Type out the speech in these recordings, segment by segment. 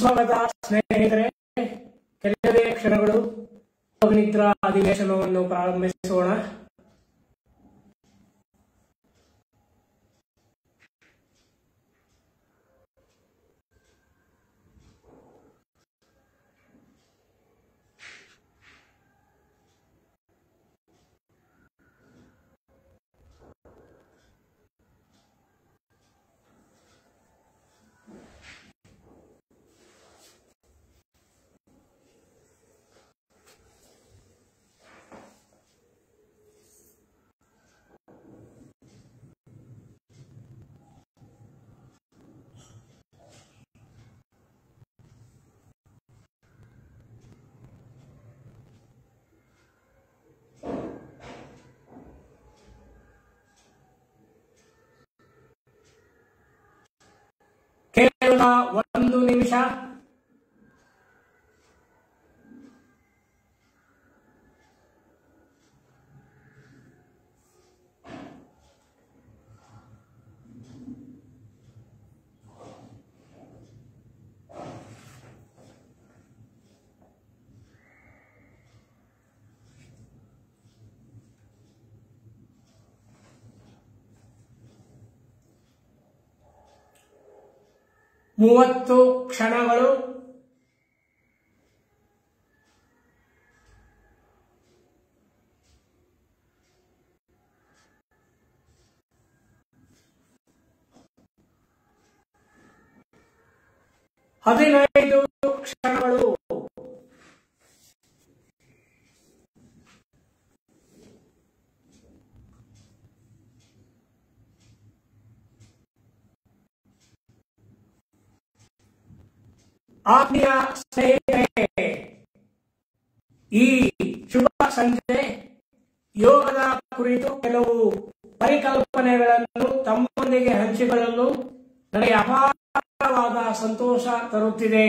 ಸುಸ್ವಾಗತ ಸ್ನೇಹಿತರೆ ಕೆಲವೇ ಕ್ಷಣಗಳು ನಿದ್ರಾ ಅಧಿವೇಶನವನ್ನು ಪ್ರಾರಂಭಿಸೋಣ ಕೇವಲ ಒಂದು ನಿಮಿಷ ಮೂವತ್ತು ಕ್ಷಣಗಳು ಹದಿನೈದು ಕ್ಷಣಗಳು ಆತ್ಮೀಯ ಸ್ನೇಹಿತರೆ ಈ ಶುಭ ಸಂಜೆ ಯೋಗದ ಕುರಿತು ಕೆಲವು ಪರಿಕಲ್ಪನೆಗಳನ್ನು ತಮ್ಮೊಂದಿಗೆ ಹಂಚಿಕೊಳ್ಳಲು ನನಗೆ ಅಪಾರವಾದ ಸಂತೋಷ ತರುತ್ತಿದೆ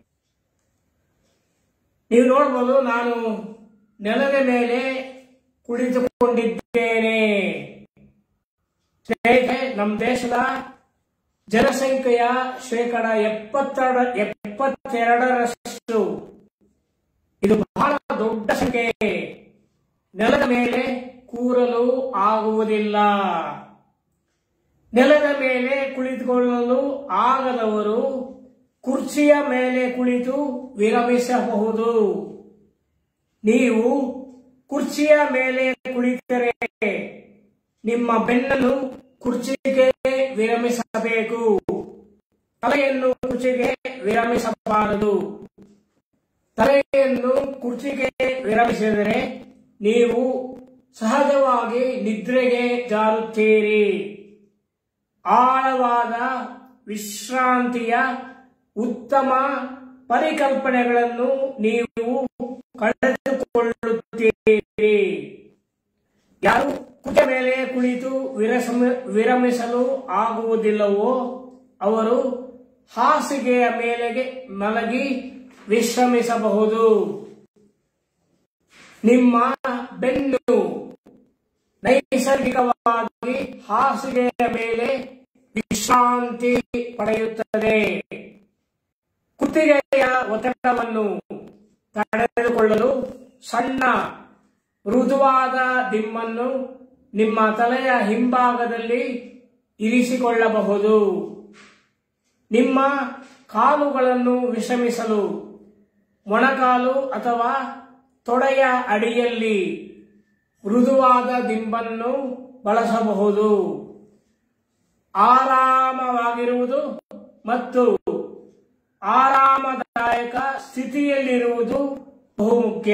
ನೀವು ನೋಡಬಹುದು ನಾನು ನೆಲದ ಮೇಲೆ ಕುಳಿತುಕೊಂಡಿದ್ದೇನೆ ಸ್ನೇಹಿತರೆ ನಮ್ಮ ದೇಶದ ಜನಸಂಖ್ಯೆಯ ಶೇಕಡ ಎಪ್ಪತ್ತೆರಡ ಎಪ್ಪತ್ತೆರಡರಷ್ಟು ಇದು ಬಹಳ ದೊಡ್ಡ ಸಂಖ್ಯೆ ನೆಲದ ಮೇಲೆ ಕೂರಲು ಆಗುವುದಿಲ್ಲ ನೆಲದ ಮೇಲೆ ಕುಳಿತುಕೊಳ್ಳಲು ಆಗದವರು ಕುರ್ಚಿಯ ಮೇಲೆ ಕುಳಿತು ವಿರಮಿಸಬಹುದು ನೀವು ಕುರ್ಚಿಯ ಮೇಲೆ ಕುಳಿತರೆ ನಿಮ್ಮ ಬೆನ್ನನ್ನು ಕುರ್ಚಿಗೆ ವಿರಮಿಸಬೇಕು ತಲೆಯನ್ನು ಕುರ್ಚಿಗೆ ವಿರಮಿಸಬಾರದು ತಲೆಯನ್ನು ಕುರ್ಚಿಗೆ ವಿರಮಿಸಿದರೆ ನೀವು ಸಹಜವಾಗಿ ನಿದ್ರೆಗೆ ಜಾರುತ್ತೀರಿ ಆಳವಾದ ವಿಶ್ರಾಂತಿಯ ಉತ್ತಮ ಪರಿಕಲ್ಪನೆಗಳನ್ನು ನೀವು ಕಳೆದುಕೊಳ್ಳುತ್ತೀರಿ ಯಾರು ಕುಟೆ ಮೇಲೆ ಕುಳಿತು ವಿರಸಮ- ವಿರಮಿಸಲು ಆಗುವುದಿಲ್ಲವೋ ಅವರು ಹಾಸಿಗೆಯ ಮೇಲೆಗೆ ಮಲಗಿ ವಿಶ್ರಮಿಸಬಹುದು ನಿಮ್ಮ ಬೆನ್ನು ನೈಸರ್ಗಿಕವಾಗಿ ಹಾಸಿಗೆಯ ಮೇಲೆ ವಿಶ್ರಾಂತಿ ಪಡೆಯುತ್ತದೆ ಕುತ್ತಿಗೆಯ ಒತ್ತಡವನ್ನು ತಡೆದುಕೊಳ್ಳಲು ಸಣ್ಣ ಮೃದುವಾದ ದಿಮ್ಮನ್ನು ನಿಮ್ಮ ತಲೆಯ ಹಿಂಭಾಗದಲ್ಲಿ ಇರಿಸಿಕೊಳ್ಳಬಹುದು ನಿಮ್ಮ ಕಾಲುಗಳನ್ನು ವಿಶ್ರಮಿಸಲು ಮೊಣಕಾಲು ಅಥವಾ ತೊಡೆಯ ಅಡಿಯಲ್ಲಿ ಮೃದುವಾದ ದಿಂಬನ್ನು ಬಳಸಬಹುದು ಆರಾಮವಾಗಿರುವುದು ಮತ್ತು ಆರಾಮದಾಯಕ ಸ್ಥಿತಿಯಲ್ಲಿರುವುದು ಬಹುಮುಖ್ಯ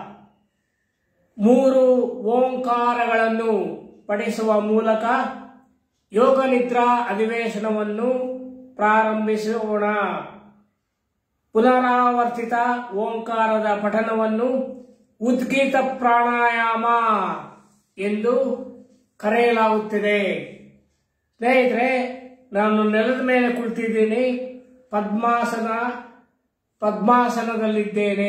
ಮೂರು ಓಂಕಾರಗಳನ್ನು ಪಡಿಸುವ ಮೂಲಕ ಯೋಗ ನಿದ್ರಾ ಅಧಿವೇಶನವನ್ನು ಪ್ರಾರಂಭಿಸೋಣ ಪುನರಾವರ್ತಿತ ಓಂಕಾರದ ಪಠನವನ್ನು ಉದ್ಗೀತ ಪ್ರಾಣಾಯಾಮ ಎಂದು ಕರೆಯಲಾಗುತ್ತದೆ ಸ್ನೇಹಿತರೆ ನಾನು ನೆಲದ ಮೇಲೆ ಕುಳಿತಿದ್ದೀನಿ ಪದ್ಮಾಸನ ಪದ್ಮಾಸನದಲ್ಲಿದ್ದೇನೆ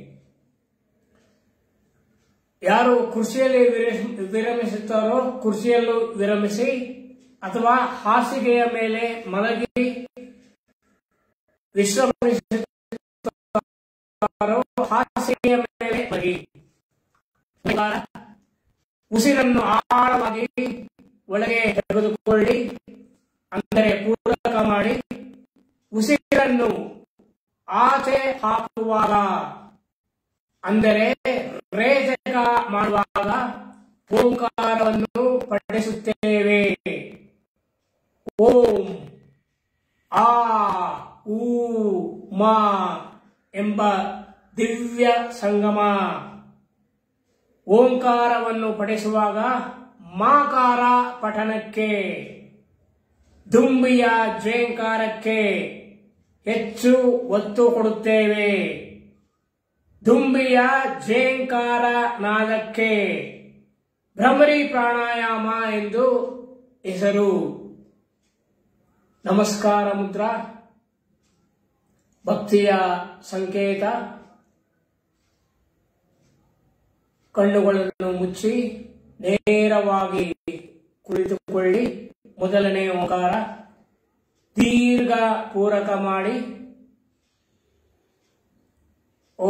ಯಾರು ಕುರ್ಚಿಯಲ್ಲಿ ವಿರಮಿಸ್- ವಿರಮಿಸುತ್ತಾರೋ ಕುರ್ಚಿಯಲ್ಲೂ ವಿರಮಿಸಿ ಅಥವಾ ಹಾಸಿಗೆಯ ಮೇಲೆ ಮಲಗಿ ವಿಶ್ರಮಿಸುತ್ತಾರೋ ಹಾಸಿಗೆಯ ಮೇಲೆ ಮಗಿ ಓಂಕಾರ ಉಸಿರನ್ನು ಆಳವಾಗಿ ಒಳಗೆ ತೆಗೆದುಕೊಳ್ಳಿ ಅಂದರೆ ಪೂರಕ ಮಾಡಿ ಉಸಿರನ್ನು ಆಚೆ ಹಾಕುವಾಗ ಅಂದರೆ ರೇಚಕ ಮಾಡುವಾಗ ಓಂಕಾರವನ್ನು ಪಠಿಸುತ್ತೇವೆ ಓಂ ಆ ಊ ಮಾ ಎಂಬ ದಿವ್ಯ ಸಂಗಮ ಓಂಕಾರವನ್ನು ಪಠಿಸುವಾಗ ಮಾಕಾರ ಪಠನಕ್ಕೆ ದುಂಬಿಯ ಜ್ವೇಂಕಾರಕ್ಕೆ ಹೆಚ್ಚು ಒತ್ತು ಕೊಡುತ್ತೇವೆ ದುಂಬಿಯ ಝೇಂಕಾರ ನಾದಕ್ಕೆ ಭ್ರಮರಿ ಪ್ರಾಣಾಯಾಮ ಎಂದು ಹೆಸರು ನಮಸ್ಕಾರ ಮುದ್ರಾ ಭಕ್ತಿಯ ಸಂಕೇತ ಕಣ್ಣುಗಳನ್ನು ಮುಚ್ಚಿ ನೇರವಾಗಿ ಕುಳಿತುಕೊಳ್ಳಿ ಮೊದಲನೇ ಓಂಕಾರ ದೀರ್ಘ ಪೂರಕ ಮಾಡಿ ಓ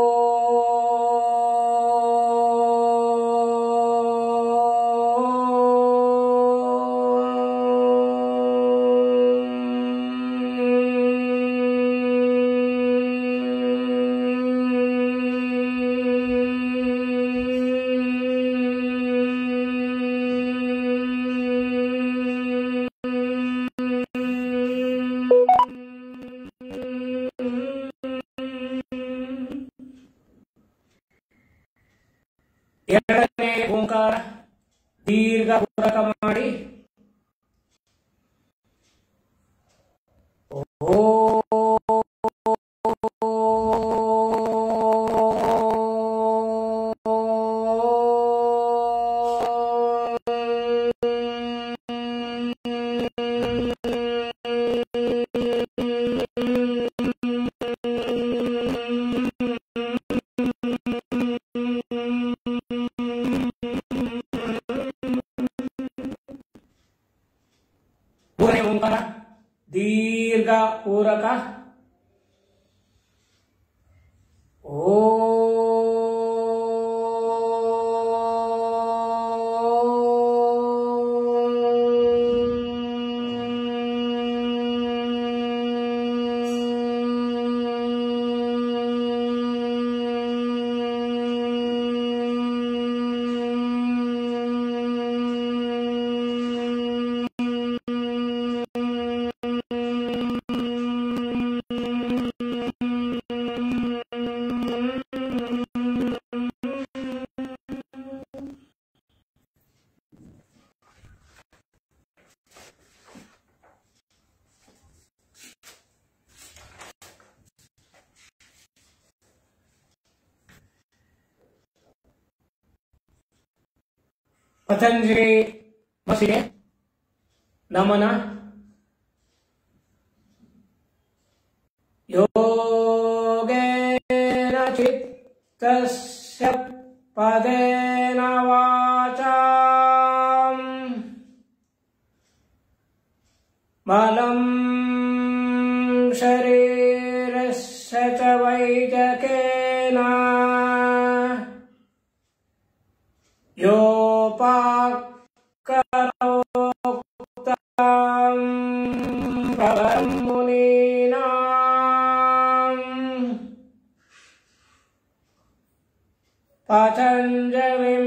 ಎರಡನೇ ಓಂಕಾರ ದೀರ್ಘ ಪೂರಕ ಮಾಡಿ ಓ ಮೂರನೇ ಓಂಕಾರ ದೀರ್ಘ ಪೂರಕ ಓ ಪತಂಜಲಿ ಮಸಿಗೆ ನಮನ ಯೋಗೇನ ಚಿತ್ತಸ್ಯ ಪದೇನ ವಾಚಾಂ ಬಲಂ ಶರೀರಸ್ಯ ಚ ವೈಜಕೇನ योपाकरोक्तां भवं मुनीनाम् पतञ्जलिं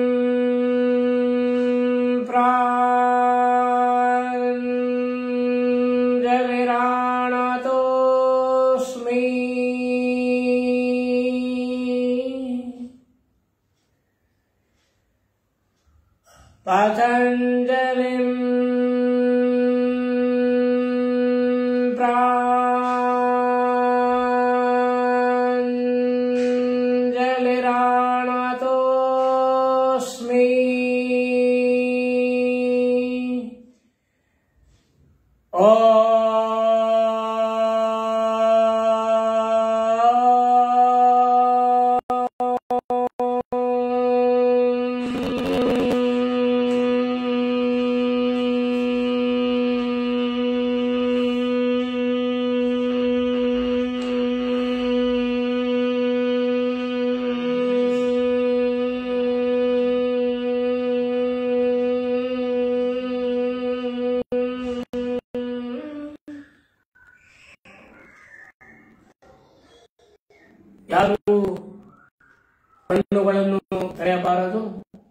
प्राञ्जलिराणतोऽस्मि पतञ्जलिम् प्राञ्जलिराणतोऽस्मि ॐ ಯಾರು ಕಣ್ಣುಗಳನ್ನು ತೆರೆಯಬಾರದು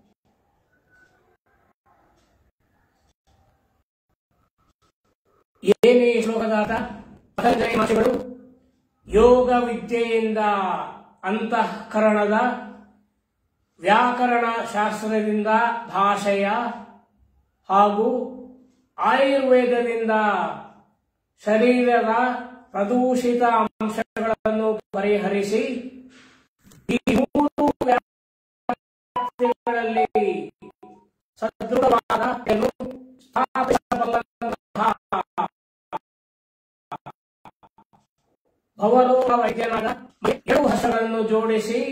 ಏನೇ ಈ ಶ್ಲೋಕದ ಅರ್ಥ ಪತಂಜಲಿ ಮಹರ್ಷಿಗಳು ಯೋಗ ವಿದ್ಯೆಯಿಂದ ಅಂತಃಕರಣದ ವ್ಯಾಕರಣ ಶಾಸ್ತ್ರದಿಂದ ಭಾಷೆಯ ಹಾಗೂ ಆಯುರ್ವೇದದಿಂದ ಶರೀರದ ಪ್ರದೂಷಿತ ಅಂಶಗಳನ್ನು ಪರಿಹರಿಸಿ ಈ ಮೂರು ವ್ಯಾಪ್ತಿಗಳಲ್ಲಿ ಸದೃಢವಾದ ಸ್ಥಾಪಿಸಬಲ್ಲಂತಹ ಭವರೋಗ ವೈದ್ಯನಾದ ಎರಡು ಹಸಗಳನ್ನು ಜೋಡಿಸಿ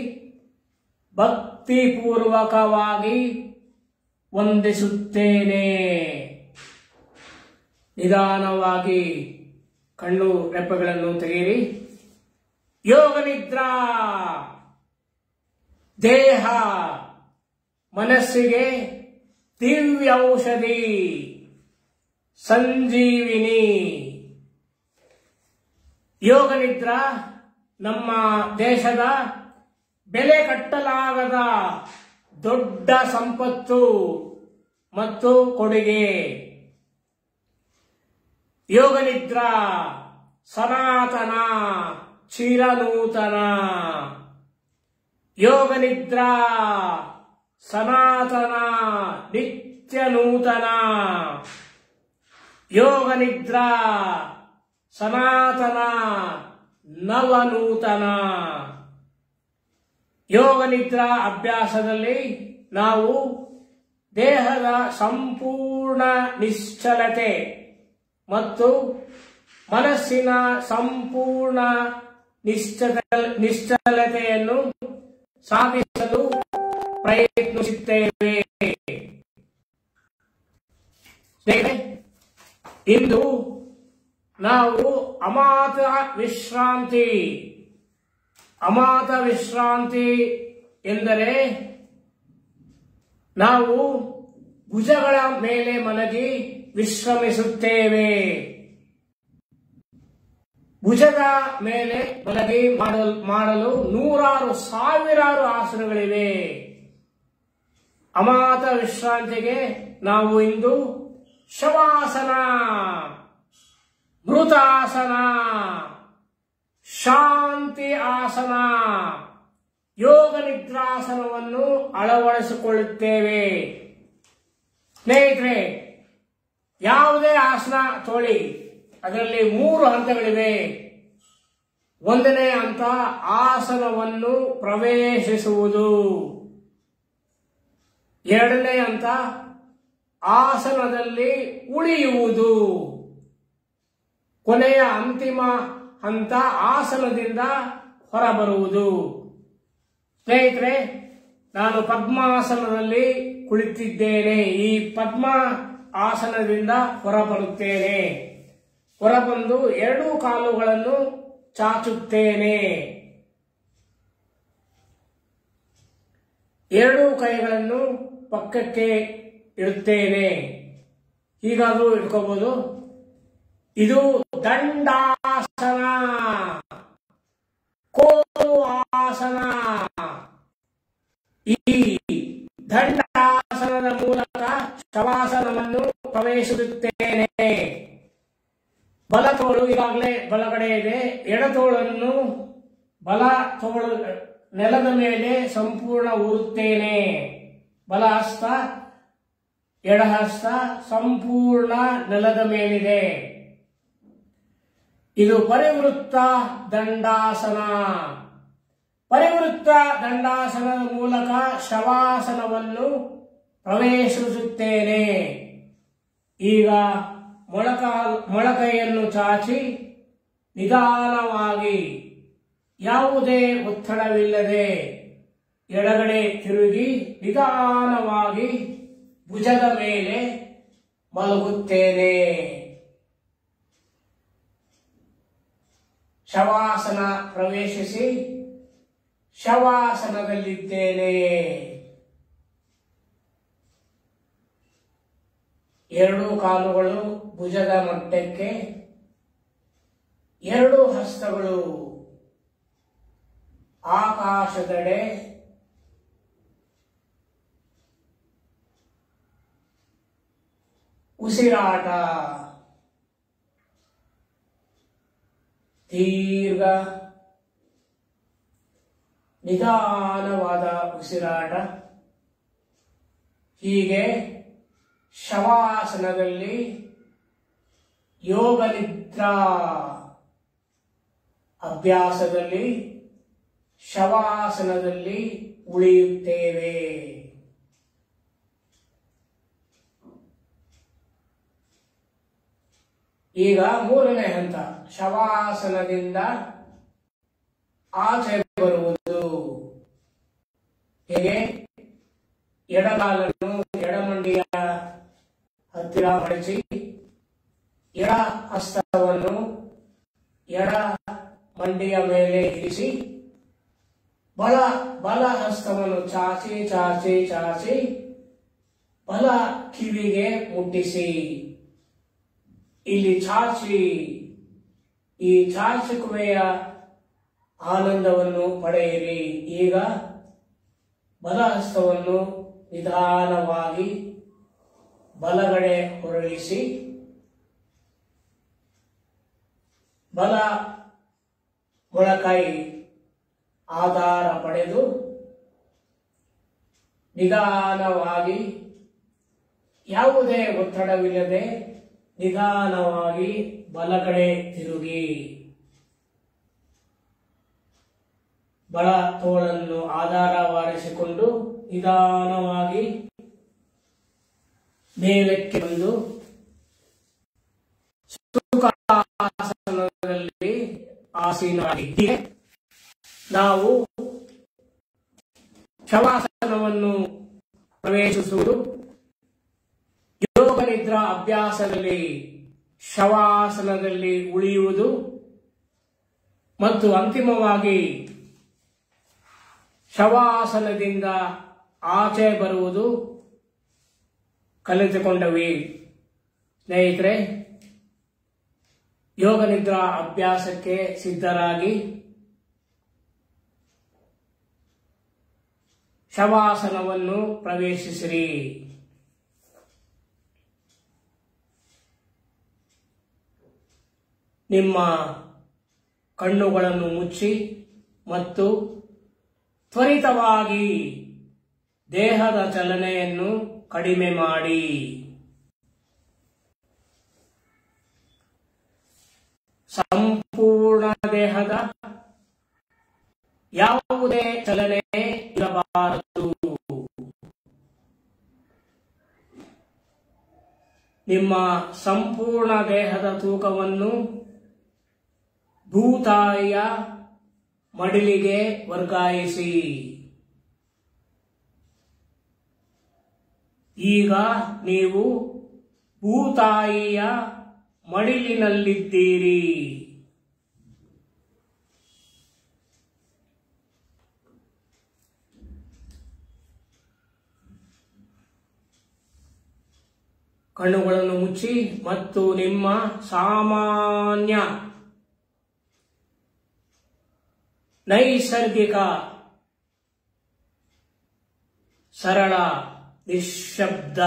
ಭಕ್ತಿಪೂರ್ವಕವಾಗಿ ವಂದಿಸುತ್ತೇನೆ ನಿಧಾನವಾಗಿ ಕಣ್ಣು ರೆಪ್ಪೆಗಳನ್ನು ತೆಗೆಯಿರಿ ಯೋಗ ನಿದ್ರಾ ದೇಹ ಮನಸ್ಸಿಗೆ ದಿವ್ಯ ಔಷಧಿ ಸಂಜೀವಿನಿ ಯೋಗ ನಿದ್ರಾ ನಮ್ಮ ದೇಶದ ಬೆಲೆ ಕಟ್ಟಲಾಗದ ದೊಡ್ಡ ಸಂಪತ್ತು ಮತ್ತು ಕೊಡುಗೆ ಯೋಗ ನಿದ್ರಾ ಸನಾತನ ಚಿರನೂತನ ಯೋಗ ನಿದ್ರಾ ಸನಾತನ ನಿತ್ಯ ನೂತನ ಯೋಗ ನಿದ್ರಾ ಸನಾತನ ನವನೂತನ ಯೋಗ ನಿದ್ರಾ ಅಭ್ಯಾಸದಲ್ಲಿ ನಾವು ದೇಹದ ಸಂಪೂರ್ಣ ನಿಶ್ಚಲತೆ ಮತ್ತು ಮನಸ್ಸಿನ ಸಂಪೂರ್ಣ ನಿಶ್ಚಲ ನಿಶ್ಚಲತೆಯನ್ನು ಸಾಧಿಸಲು ಪ್ರಯತ್ನಿಸುತ್ತೇವೆ ಸ್ನೇಹಿತರೆ, ಇಂದು ನಾವು ಅಮಾತ ವಿಶ್ರಾಂತಿ ಅಮಾತ ವಿಶ್ರಾಂತಿ ಎಂದರೆ ನಾವು ಭುಜಗಳ ಮೇಲೆ ಮಲಗಿ ವಿಶ್ರಮಿಸುತ್ತೇವೆ ಭುಜದ ಮೇಲೆ ಮಲಗಿ ಮಾಡಲು ಮಾಡಲು ನೂರಾರು ಸಾವಿರಾರು ಆಸನಗಳಿವೆ ಅಮಾತ ವಿಶ್ರಾಂತಿಗೆ ನಾವು ಇಂದು ಶವಾಸನ ಮೃತಾಸನ ಶಾಂತಿ ಆಸನ ಯೋಗ ನಿದ್ರಾಸನವನ್ನು ಅಳವಡಿಸಿಕೊಳ್ಳುತ್ತೇವೆ ಸ್ನೇಹಿತರೆ ಯಾವುದೇ ಆಸನ ತೋಳಿ ಅದರಲ್ಲಿ ಮೂರು ಹಂತಗಳಿವೆ ಒಂದನೇ ಹಂತ ಆಸನವನ್ನು ಪ್ರವೇಶಿಸುವುದು ಎರಡನೇ ಹಂತ ಆಸನದಲ್ಲಿ ಉಳಿಯುವುದು ಕೊನೆಯ ಅಂತಿಮ ಹಂತ ಆಸನದಿಂದ ಹೊರಬರುವುದು ಸ್ನೇಹಿತರೆ ನಾನು ಪದ್ಮಾಸನದಲ್ಲಿ ಕುಳಿತಿದ್ದೇನೆ ಈ ಪದ್ಮ ಆಸನದಿಂದ ಹೊರಬರುತ್ತೇನೆ ಹೊರಬಂದು ಎರಡೂ ಕಾಲುಗಳನ್ನು ಚಾಚುತ್ತೇನೆ ಎರಡೂ ಕೈಗಳನ್ನು ಪಕ್ಕಕ್ಕೆ ಇಡುತ್ತೇನೆ ಹೀಗಾದ್ರೂ ಇಟ್ಕೋಬಹುದು ಇದು ದಂಡಾಸನ ಕೋಲು ಆಸನ ಈ ದಂಡಾಸನದ ಮೂಲಕ ಶವಾಸನವನ್ನು ಪ್ರವೇಶಿಸುತ್ತೇನೆ ಬಲ ತೋಳು ಈಗಾಗಲೇ ಬಲಗಡೆ ಇದೆ ಎಡತೋಳನ್ನು ಬಲ ತೋಳು ನೆಲದ ಮೇಲೆ ಸಂಪೂರ್ಣ ಊರುತ್ತೇನೆ ಬಲ ಹಸ್ತ ಎಡಹಸ್ತ ಸಂಪೂರ್ಣ ನೆಲದ ಮೇಲಿದೆ ಇದು ಪರಿವೃತ್ತ ದಂಡಾಸನ ಪರಿವೃತ್ತ ದಂಡಾಸನದ ಮೂಲಕ ಶವಾಸನವನ್ನು ಪ್ರವೇಶಿಸುತ್ತೇನೆ ಈಗ ಮೊಳಕ ಮೊಳಕೈಯನ್ನು ಚಾಚಿ ನಿಧಾನವಾಗಿ ಯಾವುದೇ ಒತ್ತಡವಿಲ್ಲದೆ ಎಡಗಡೆ ತಿರುಗಿ ನಿಧಾನವಾಗಿ ಭುಜದ ಮೇಲೆ ಮಲಗುತ್ತೇನೆ ಶವಾಸನ ಪ್ರವೇಶಿಸಿ ಶವಾಸನದಲ್ಲಿದ್ದೇನೆ ಎರಡು ಕಾಲುಗಳು ಭುಜದ ಮಟ್ಟಕ್ಕೆ ಎರಡು ಹಸ್ತಗಳು ಆಕಾಶದೆಡೆ ಉಸಿರಾಟ ದೀರ್ಘ ನಿಧಾನವಾದ ಉಸಿರಾಟ ಹೀಗೆ ಶವಾಸನದಲ್ಲಿ ಯೋಗ ನಿದ್ರಾ ಅಭ್ಯಾಸದಲ್ಲಿ ಶವಾಸನದಲ್ಲಿ ಉಳಿಯುತ್ತೇವೆ ಈಗ ಮೂರನೇ ಹಂತ ಶವಾಸನದಿಂದ ಆಚೆ ಬರುವುದು ಹೇಗೆ ಎಡಗಾಲನ್ನು ಎಡಮಂಡಿಯ ಹತ್ತಿರ ಮಡಚಿ ಎಡ ಹಸ್ತವನ್ನು ಎಡ ಮಂಡಿಯ ಮೇಲೆ ಇರಿಸಿ ಬಲ ಬಲ ಹಸ್ತವನ್ನು ಚಾಚಿ ಚಾಚಿ ಚಾಚಿ ಬಲ ಕಿವಿಗೆ ಮುಟ್ಟಿಸಿ ಇಲ್ಲಿ ಚಾಚಿ ಈ ಚಾಚುಕುವೆಯ ಆನಂದವನ್ನು ಪಡೆಯಿರಿ ಈಗ ಬಲ ಹಸ್ತವನ್ನು ನಿಧಾನವಾಗಿ ಬಲಗಡೆ ಹೊರಳಿಸಿ ಬಲ ಮೊಳಕೈ ಆಧಾರ ಪಡೆದು ನಿಧಾನವಾಗಿ ಯಾವುದೇ ಒತ್ತಡವಿಲ್ಲದೆ ನಿಧಾನವಾಗಿ ಬಲಗಡೆ ತಿರುಗಿ ಬಲ ತೋಳನ್ನು ಆಧಾರವಾಗಿಸಿಕೊಂಡು ನಿಧಾನವಾಗಿ ಮೇಲಕ್ಕೆ ಬಂದು ಸುಖಾಸನದಲ್ಲಿ ಆಸೀನರಾಗಿ ಹೀಗೆ ನಾವು ಶವಾಸನವನ್ನು ಪ್ರವೇಶಿಸುವುದು ಯೋಗ ನಿದ್ರಾ ಅಭ್ಯಾಸದಲ್ಲಿ ಶವಾಸನದಲ್ಲಿ ಉಳಿಯುವುದು ಮತ್ತು ಅಂತಿಮವಾಗಿ ಶವಾಸನದಿಂದ ಆಚೆ ಬರುವುದು ಕಲಿತುಕೊಂಡವಿ ಸ್ನೇಹಿತರೆ ಯೋಗ ನಿದ್ರಾ ಅಭ್ಯಾಸಕ್ಕೆ ಸಿದ್ಧರಾಗಿ ಶವಾಸನವನ್ನು ಪ್ರವೇಶಿಸಿರಿ ನಿಮ್ಮ ಕಣ್ಣುಗಳನ್ನು ಮುಚ್ಚಿ ಮತ್ತು ತ್ವರಿತವಾಗಿ ದೇಹದ ಚಲನೆಯನ್ನು ಕಡಿಮೆ ಮಾಡಿ ಸಂಪೂರ್ಣ ದೇಹದ ಯಾವುದೇ ಚಲನೆ ಇರಬಾರದು ನಿಮ್ಮ ಸಂಪೂರ್ಣ ದೇಹದ ತೂಕವನ್ನು ಭೂತಾಯಿಯ ಮಡಿಲಿಗೆ ವರ್ಗಾಯಿಸಿ ಈಗ ನೀವು ಭೂತಾಯಿಯ ಮಡಿಲಿನಲ್ಲಿದ್ದೀರಿ ಕಣ್ಣುಗಳನ್ನು ಮುಚ್ಚಿ ಮತ್ತು ನಿಮ್ಮ ಸಾಮಾನ್ಯ ನೈಸರ್ಗಿಕ ಸರಳ ನಿಶ್ಶಬ್ದ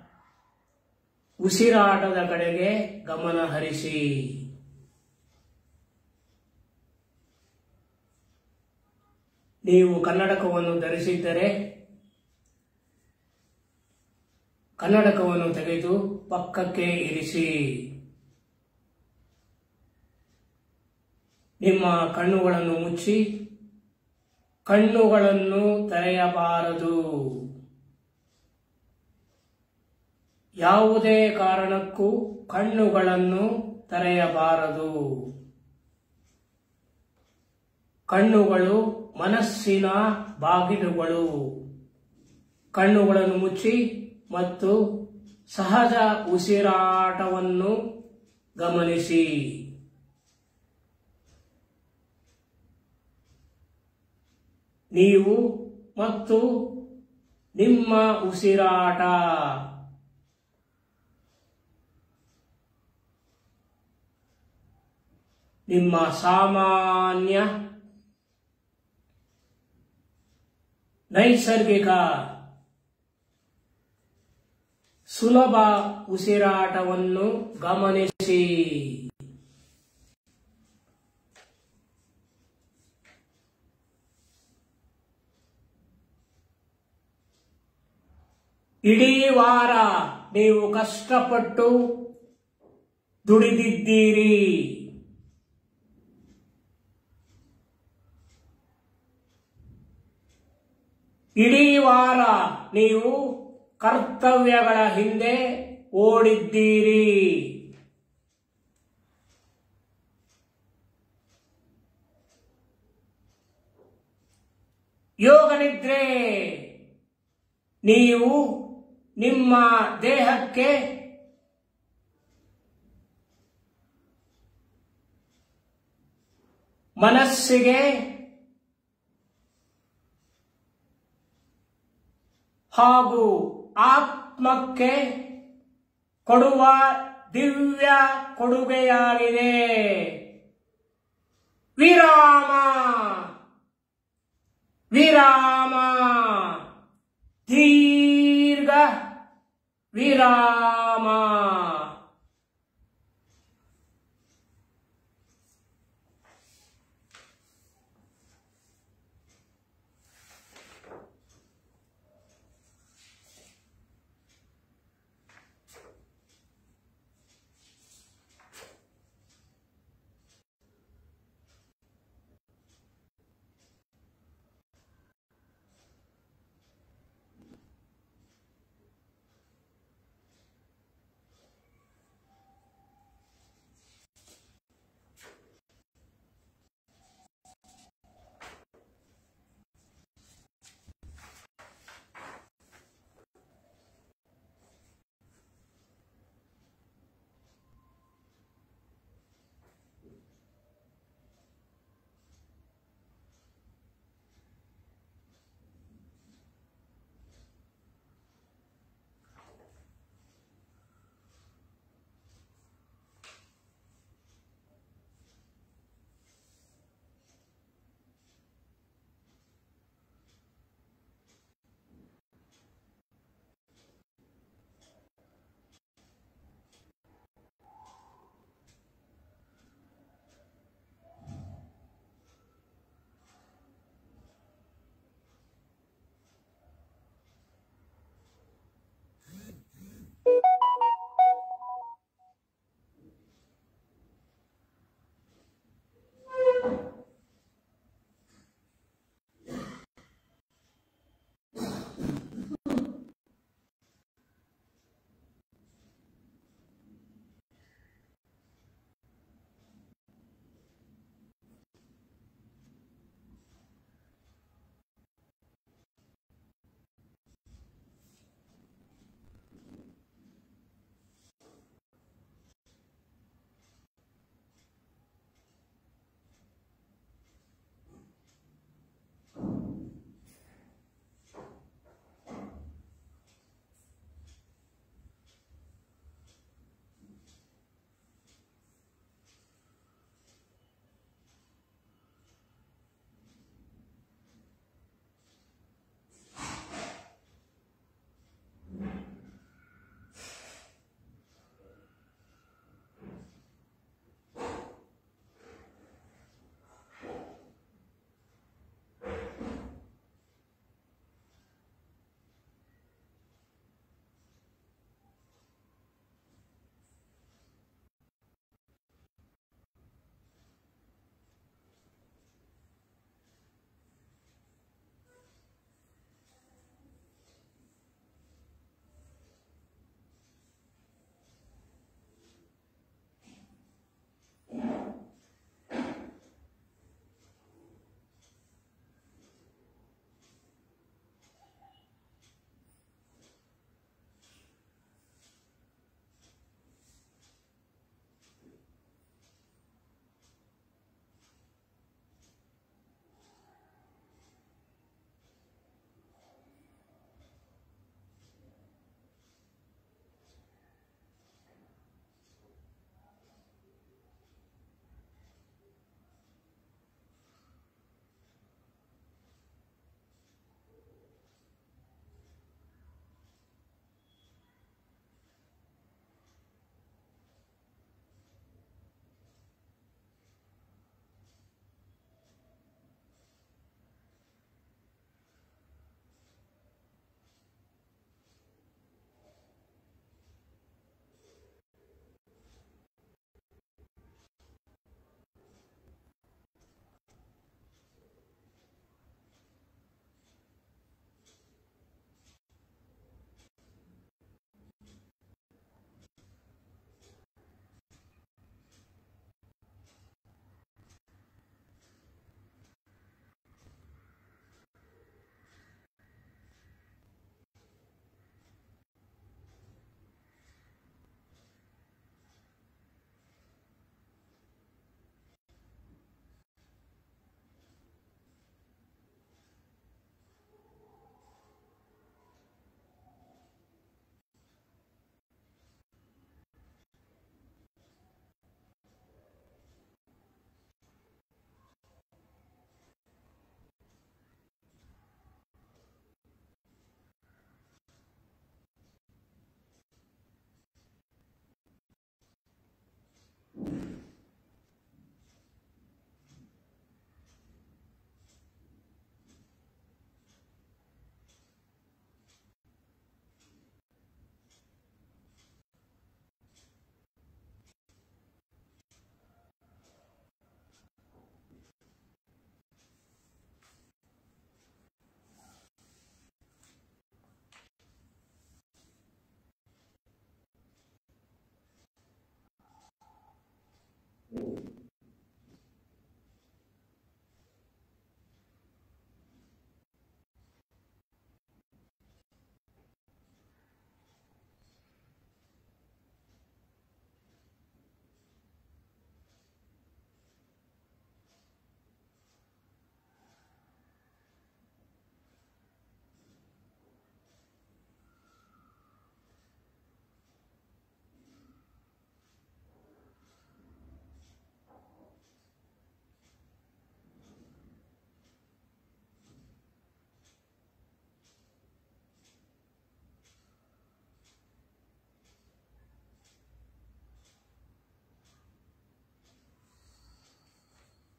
ಉಸಿರಾಟದ ಕಡೆಗೆ ಗಮನ ಹರಿಸಿ ನೀವು ಕನ್ನಡಕವನ್ನು ಧರಿಸಿದ್ದರೆ ಕನ್ನಡಕವನ್ನು ತೆಗೆದು ಪಕ್ಕಕ್ಕೆ ಇರಿಸಿ ನಿಮ್ಮ ಕಣ್ಣುಗಳನ್ನು ಮುಚ್ಚಿ ಕಣ್ಣುಗಳನ್ನು ತೆರೆಯಬಾರದು ಯಾವುದೇ ಕಾರಣಕ್ಕೂ ಕಣ್ಣುಗಳನ್ನು ತೆರೆಯಬಾರದು ಕಣ್ಣುಗಳು ಮನಸ್ಸಿನ ಬಾಗಿಲುಗಳು ಕಣ್ಣುಗಳನ್ನು ಮುಚ್ಚಿ ಮತ್ತು ಸಹಜ ಉಸಿರಾಟವನ್ನು ಗಮನಿಸಿ ನೀವು ಮತ್ತು ನಿಮ್ಮ ಉಸಿರಾಟ ನಿಮ್ಮ ಸಾಮಾನ್ಯ ನೈಸರ್ಗಿಕ ಸುಲಭ ಉಸಿರಾಟವನ್ನು ಗಮನಿಸಿ ಇಡೀ ವಾರ ನೀವು ಕಷ್ಟಪಟ್ಟು ದುಡಿದಿದ್ದೀರಿ ಇಡೀ ವಾರ ನೀವು ಕರ್ತವ್ಯಗಳ ಹಿಂದೆ ಓಡಿದ್ದೀರಿ ಯೋಗ ನಿದ್ರೆ ನೀವು ನಿಮ್ಮ ದೇಹಕ್ಕೆ ಮನಸ್ಸಿಗೆ ಹಾಗೂ ಆತ್ಮಕ್ಕೆ ಕೊಡುವ ದಿವ್ಯ ಕೊಡುಗೆಯಾಗಿದೆ ವಿರಾಮ ವಿರಾಮ ದೀರ್ಘ ವಿರಾಮ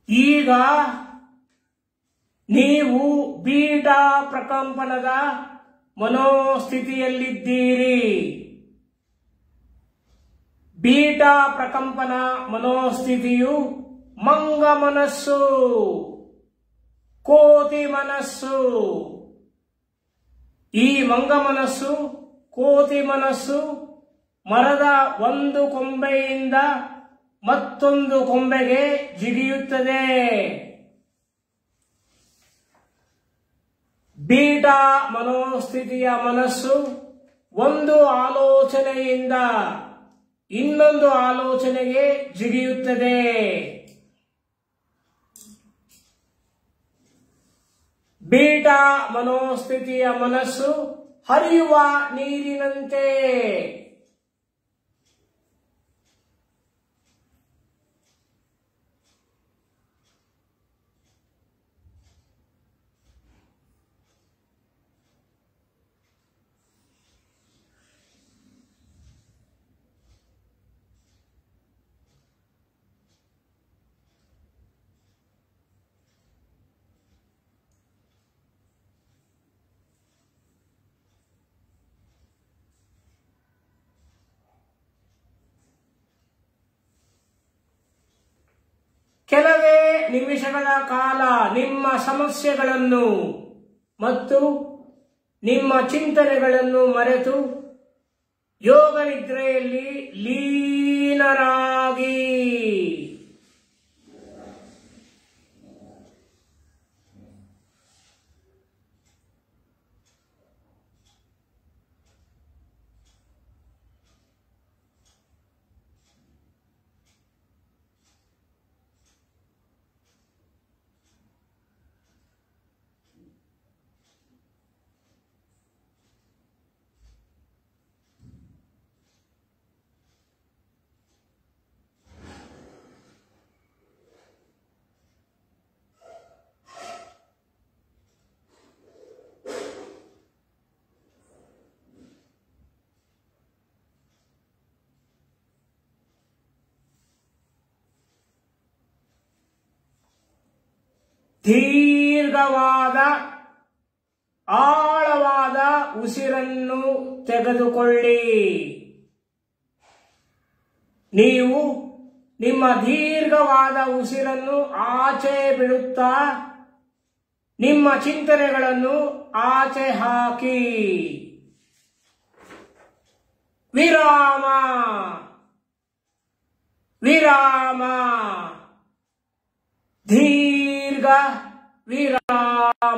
ಈಗ ನೀವು ಬೀಟಾ ಪ್ರಕಂಪನದ ಮನೋಸ್ಥಿತಿಯಲ್ಲಿದ್ದೀರಿ ಬೀಟಾ ಪ್ರಕಂಪನ ಮನೋಸ್ಥಿತಿಯು ಮಂಗ ಮನಸ್ಸು ಕೋತಿ ಮನಸ್ಸು ಈ ಮಂಗ ಮನಸ್ಸು ಕೋತಿ ಮನಸ್ಸು ಮರದ ಒಂದು ಕೊಂಬೆಯಿಂದ ಮತ್ತೊಂದು ಕೊಂಬೆಗೆ ಜಿಗಿಯುತ್ತದೆ ಬೀಟಾ ಮನೋಸ್ಥಿತಿಯ ಮನಸ್ಸು ಒಂದು ಆಲೋಚನೆಯಿಂದ ಇನ್ನೊಂದು ಆಲೋಚನೆಗೆ ಜಿಗಿಯುತ್ತದೆ ಬೀಟಾ ಮನೋಸ್ಥಿತಿಯ ಮನಸ್ಸು ಹರಿಯುವ ನೀರಿನಂತೆ ಕೆಲವೇ ನಿಮಿಷಗಳ ಕಾಲ ನಿಮ್ಮ ಸಮಸ್ಯೆಗಳನ್ನು ಮತ್ತು ನಿಮ್ಮ ಚಿಂತನೆಗಳನ್ನು ಮರೆತು ಯೋಗ ನಿದ್ರೆಯಲ್ಲಿ ಲೀನರಾಗಿ ದೀರ್ಘವಾದ ಆಳವಾದ ಉಸಿರನ್ನು ತೆಗೆದುಕೊಳ್ಳಿ ನೀವು ನಿಮ್ಮ ದೀರ್ಘವಾದ ಉಸಿರನ್ನು ಆಚೆ ಬಿಡುತ್ತಾ ನಿಮ್ಮ ಚಿಂತನೆಗಳನ್ನು ಆಚೆ ಹಾಕಿ ವಿರಾಮ ವಿರಾಮ ದೀರ್ಘ ವಿರಾಮ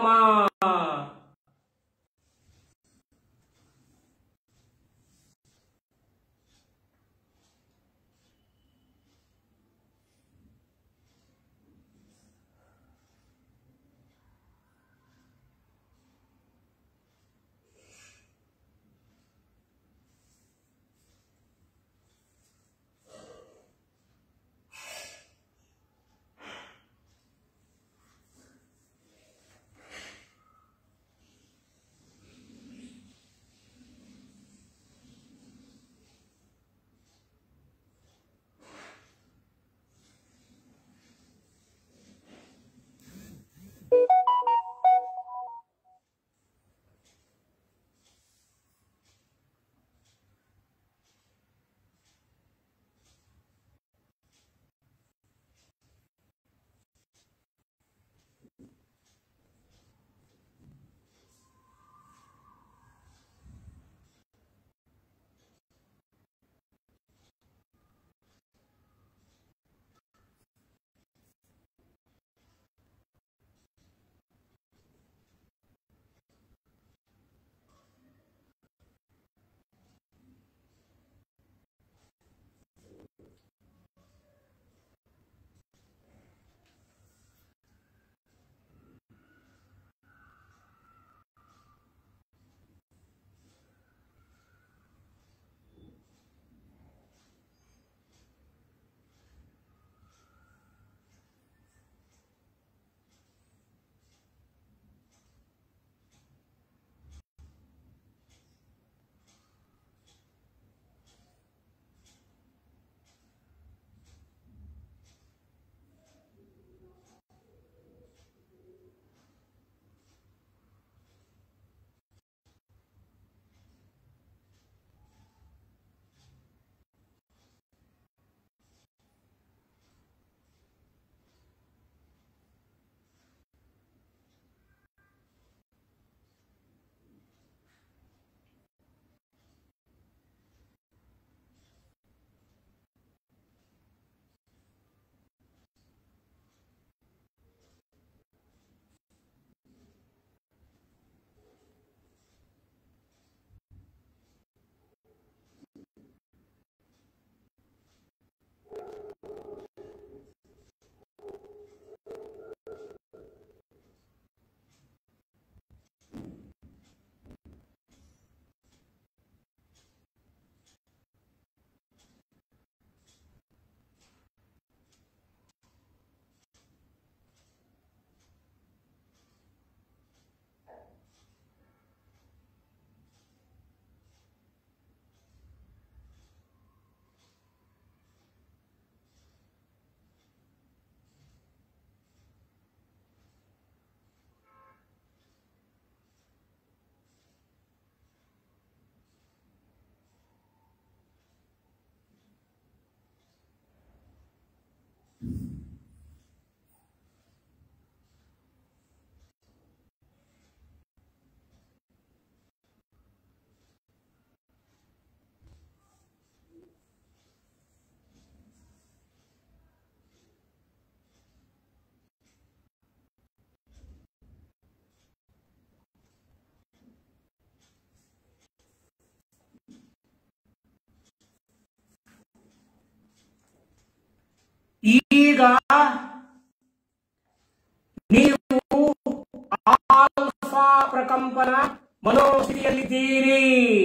ಪ್ರಕಂಪನ ಮನೋಸ್ಥಿತಿಯಲ್ಲಿದ್ದೀರಿ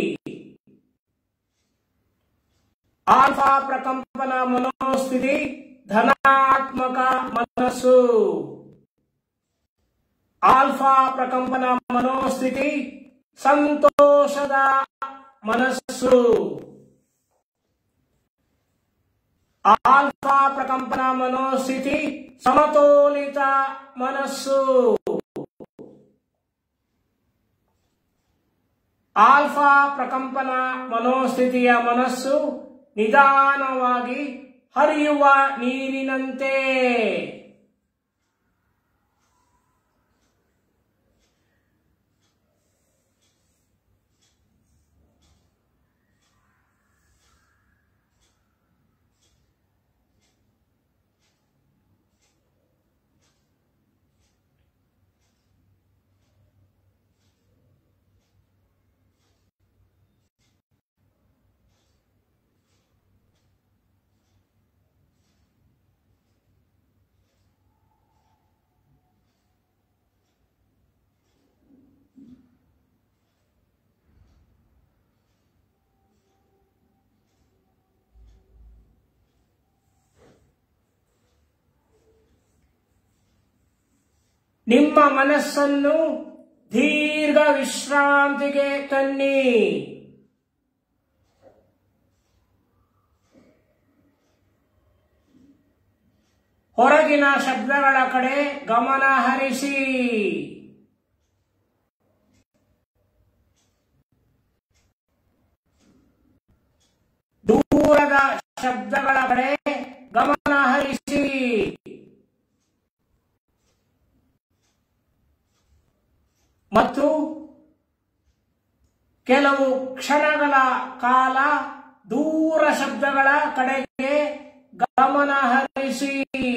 ಆಲ್ಫಾ ಪ್ರಕಂಪನ ಮನೋಸ್ಥಿತಿ ಧನಾತ್ಮಕ ಮನಸ್ಸು ಆಲ್ಫಾ ಪ್ರಕಂಪನ ಮನೋಸ್ಥಿತಿ ಸಂತೋಷದ ಮನಸ್ಸು ಆಲ್ಫಾ ಪ್ರಕಂಪನ ಮನೋಸ್ಥಿತಿ ಸಮತೋಲಿತ ಮನಸ್ಸು ಆಲ್ಫಾ ಪ್ರಕಂಪನ ಮನೋಸ್ಥಿತಿಯ ಮನಸ್ಸು ನಿಧಾನವಾಗಿ ಹರಿಯುವ ನೀರಿನಂತೆ ನಿಮ್ಮ ಮನಸ್ಸನ್ನು ದೀರ್ಘ ವಿಶ್ರಾಂತಿಗೆ ತನ್ನಿ ಹೊರಗಿನ ಶಬ್ದಗಳ ಕಡೆ ಗಮನ ಹರಿಸಿ ದೂರದ ಶಬ್ದಗಳ ಕಡೆ ಗಮನ ಹರಿಸಿ ಮತ್ತು ಕೆಲವು ಕ್ಷಣಗಳ ಕಾಲ ದೂರ ಶಬ್ದಗಳ ಕಡೆಗೆ ಗಮನ ಹರಿಸಿ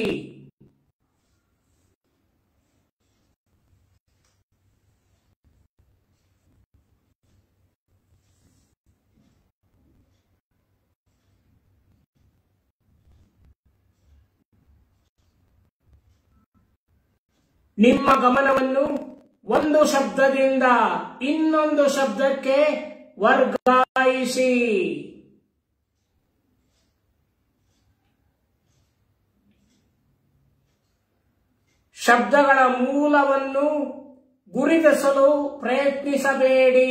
ನಿಮ್ಮ ಗಮನವನ್ನು ಒಂದು ಶಬ್ದದಿಂದ ಇನ್ನೊಂದು ಶಬ್ದಕ್ಕೆ ವರ್ಗಾಯಿಸಿ ಶಬ್ದಗಳ ಮೂಲವನ್ನು ಗುರುತಿಸಲು ಪ್ರಯತ್ನಿಸಬೇಡಿ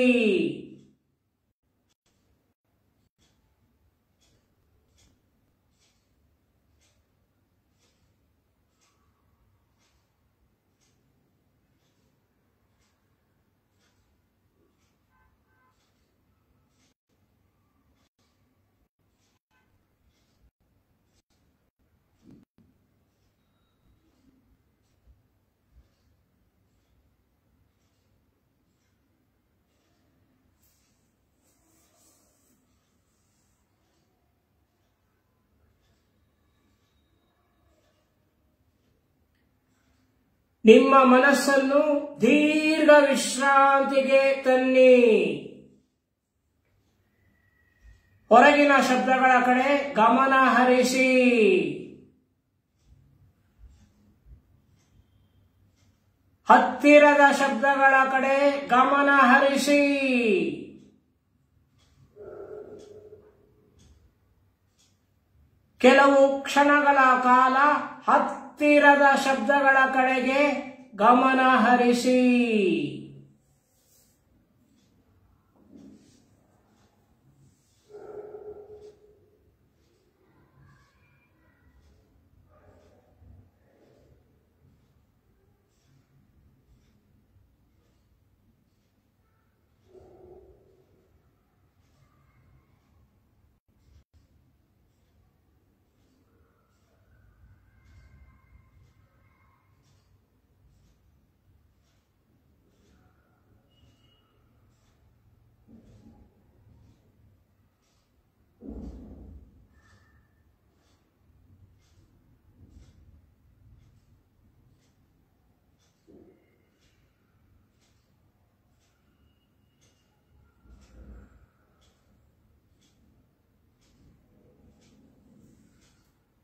ನಿಮ್ಮ ಮನಸ್ಸನ್ನು ದೀರ್ಘ ವಿಶ್ರಾಂತಿಗೆ ತನ್ನಿ ಹೊರಗಿನ ಶಬ್ದಗಳ ಕಡೆ ಗಮನ ಹರಿಸಿ ಹತ್ತಿರದ ಶಬ್ದಗಳ ಕಡೆ ಗಮನ ಹರಿಸಿ ಕೆಲವು ಕ್ಷಣಗಳ ಕಾಲ ಹತ್ತಿರದ ಶಬ್ದಗಳ ಕಡೆಗೆ ಗಮನ ಹರಿಸಿ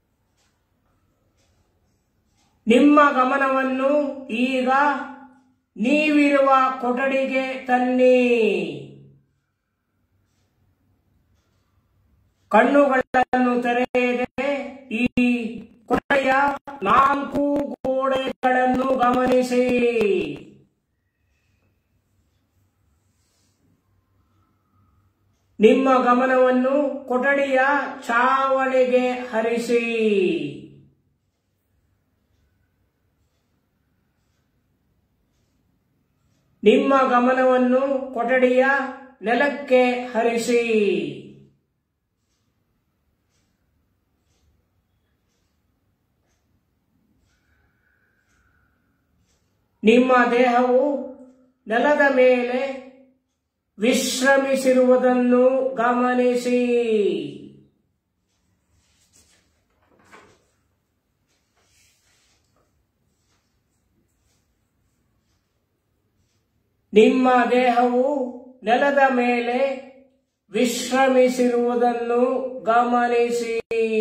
ನಿಮ್ಮ ಗಮನವನ್ನು ಈಗ ನೀವಿರುವ ಕೊಠಡಿಗೆ ತನ್ನಿ ಕಣ್ಣುಗಳನ್ನು ತೆರೆಯದೆ ಈ ಕೊಠಡಿಯ ನಾಲ್ಕು ಗೋಡೆಗಳನ್ನು ಗಮನಿಸಿ ನಿಮ್ಮ ಗಮನವನ್ನು ಕೊಠಡಿಯ ಚಾವಣಿಗೆ ಹರಿಸಿ ನಿಮ್ಮ ಗಮನವನ್ನು ಕೊಠಡಿಯ ನೆಲಕ್ಕೆ ಹರಿಸಿ ನಿಮ್ಮ ದೇಹವು ನೆಲದ ಮೇಲೆ ವಿಶ್ರಮಿಸಿರುವುದನ್ನು ಗಮನಿಸಿ ನಿಮ್ಮ ದೇಹವು ನೆಲದ ಮೇಲೆ ವಿಶ್ರಮಿಸಿರುವುದನ್ನು ಗಮನಿಸಿ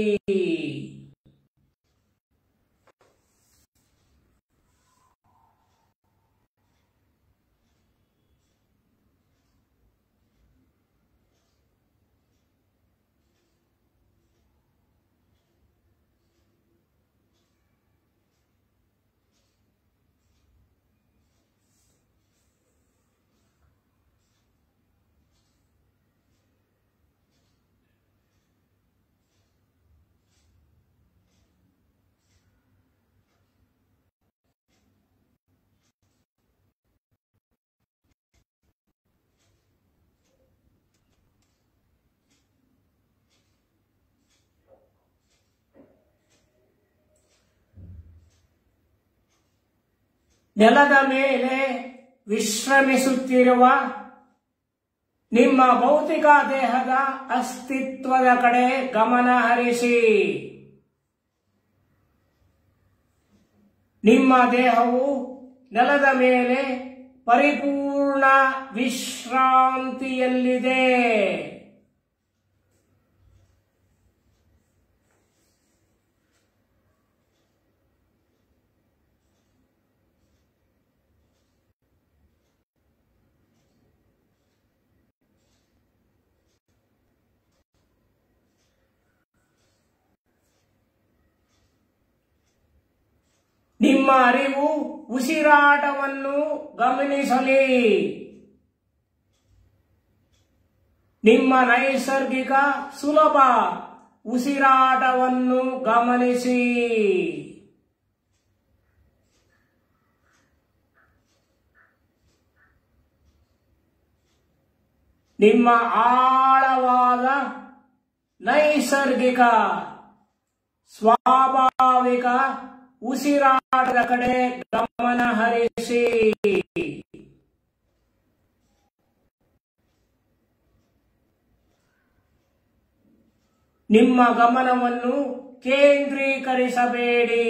ನೆಲದ ಮೇಲೆ ವಿಶ್ರಮಿಸುತ್ತಿರುವ ನಿಮ್ಮ ಭೌತಿಕ ದೇಹದ ಅಸ್ತಿತ್ವದ ಕಡೆ ಗಮನ ಹರಿಸಿ ನಿಮ್ಮ ದೇಹವು ನೆಲದ ಮೇಲೆ ಪರಿಪೂರ್ಣ ವಿಶ್ರಾಂತಿಯಲ್ಲಿದೆ ನಿಮ್ಮ ಅರಿವು ಉಸಿರಾಟವನ್ನು ಗಮನಿಸಲಿ ನಿಮ್ಮ ನೈಸರ್ಗಿಕ ಸುಲಭ ಉಸಿರಾಟವನ್ನು ಗಮನಿಸಿ ನಿಮ್ಮ ಆಳವಾದ ನೈಸರ್ಗಿಕ ಸ್ವಾಭಾವಿಕ ಉಸಿರಾಟದ ಕಡೆ ಗಮನ ಹರಿಸಿ ನಿಮ್ಮ ಗಮನವನ್ನು ಕೇಂದ್ರೀಕರಿಸಬೇಡಿ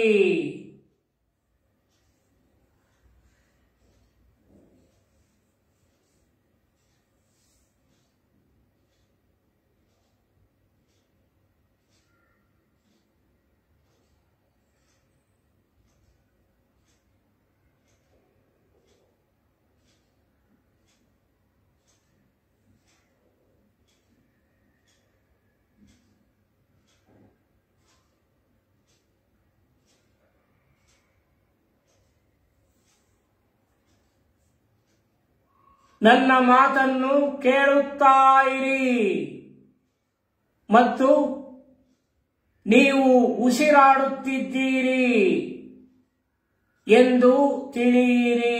ನನ್ನ ಮಾತನ್ನು ಕೇಳುತ್ತಾ ಇರಿ ಮತ್ತು ನೀವು ಉಸಿರಾಡುತ್ತಿದ್ದೀರಿ ಎಂದು ತಿಳಿಯಿರಿ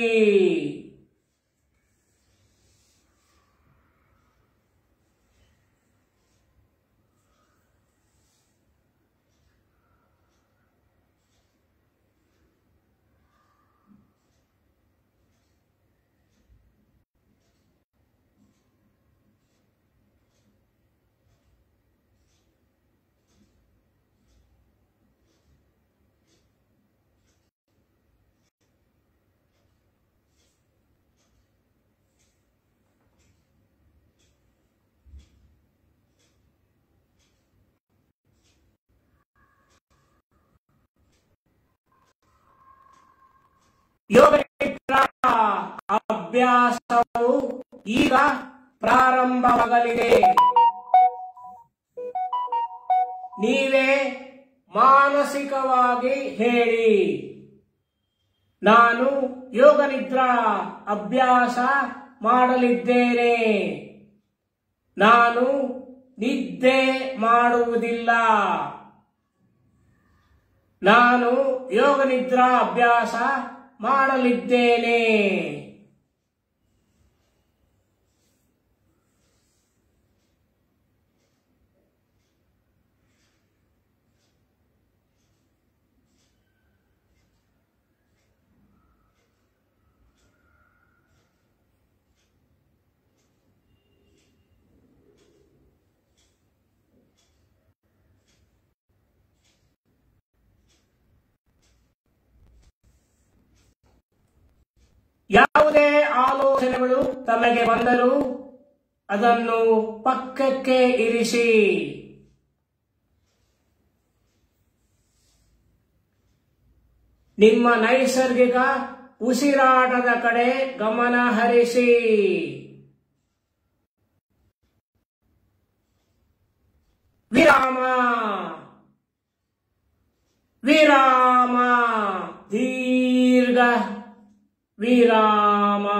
ಯೋಗ ನಿದ್ರಾ ಅಭ್ಯಾಸವು ಈಗ ಪ್ರಾರಂಭವಾಗಲಿದೆ ನೀವೇ ಮಾನಸಿಕವಾಗಿ ಹೇಳಿ ನಾನು ಯೋಗ ನಿದ್ರಾ ಅಭ್ಯಾಸ ಮಾಡಲಿದ್ದೇನೆ ನಾನು ನಿದ್ದೆ ಮಾಡುವುದಿಲ್ಲ ನಾನು ಯೋಗ ನಿದ್ರಾ ಅಭ್ಯಾಸ ಮಾಡಲಿದ್ದೇನೆ ಯಾವುದೇ ಆಲೋಚನೆಗಳು ತಮಗೆ ಬಂದರೂ ಅದನ್ನು ಪಕ್ಕಕ್ಕೆ ಇರಿಸಿ ನಿಮ್ಮ ನೈಸರ್ಗಿಕ ಉಸಿರಾಟದ ಕಡೆ ಗಮನ ಹರಿಸಿ ವಿರಾಮ ವಿರಾಮ ದೀರ್ಘ ವಿರಾಮ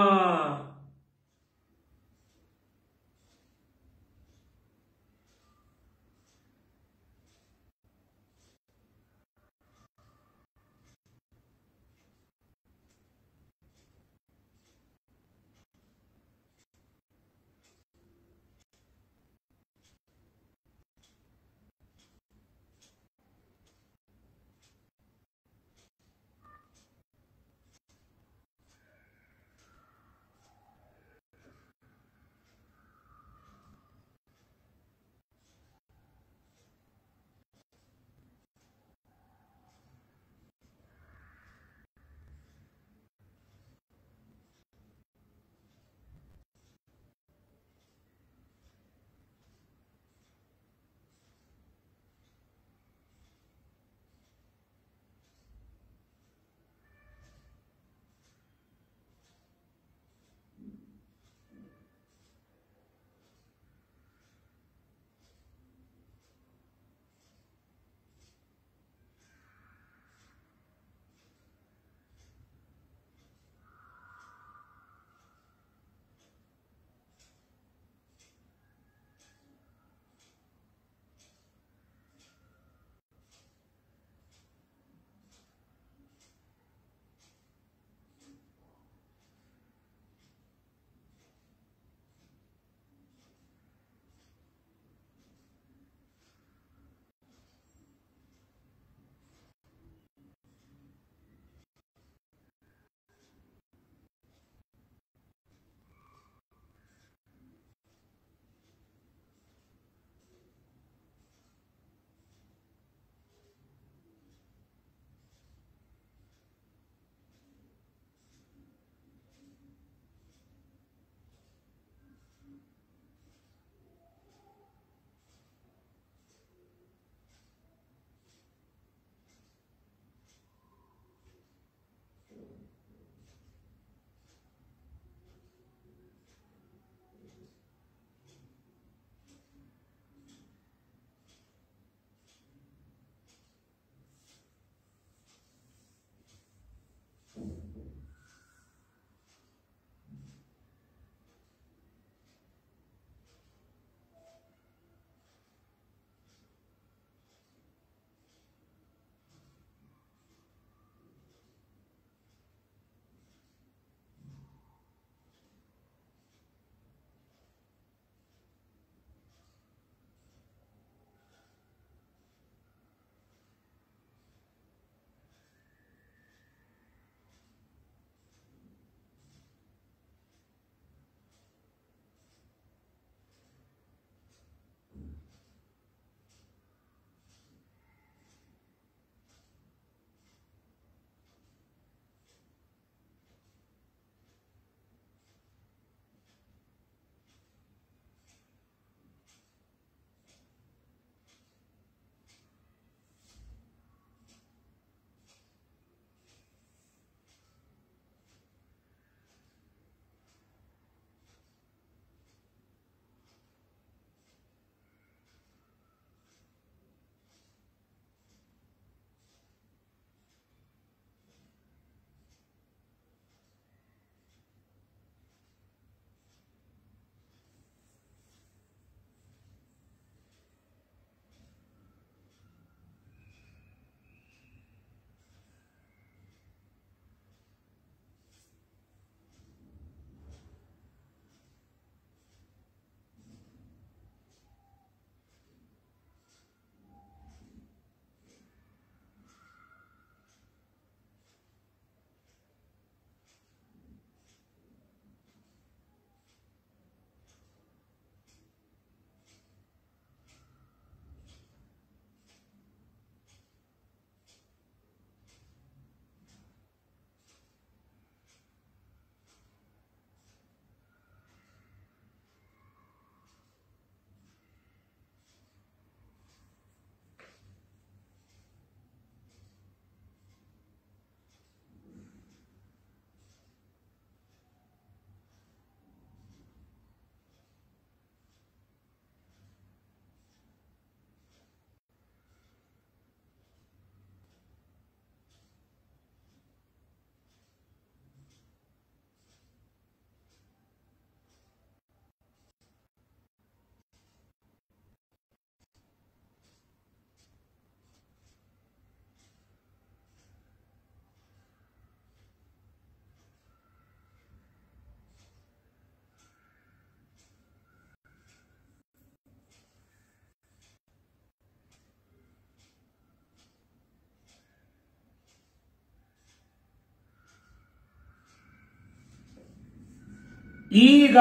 ಈಗ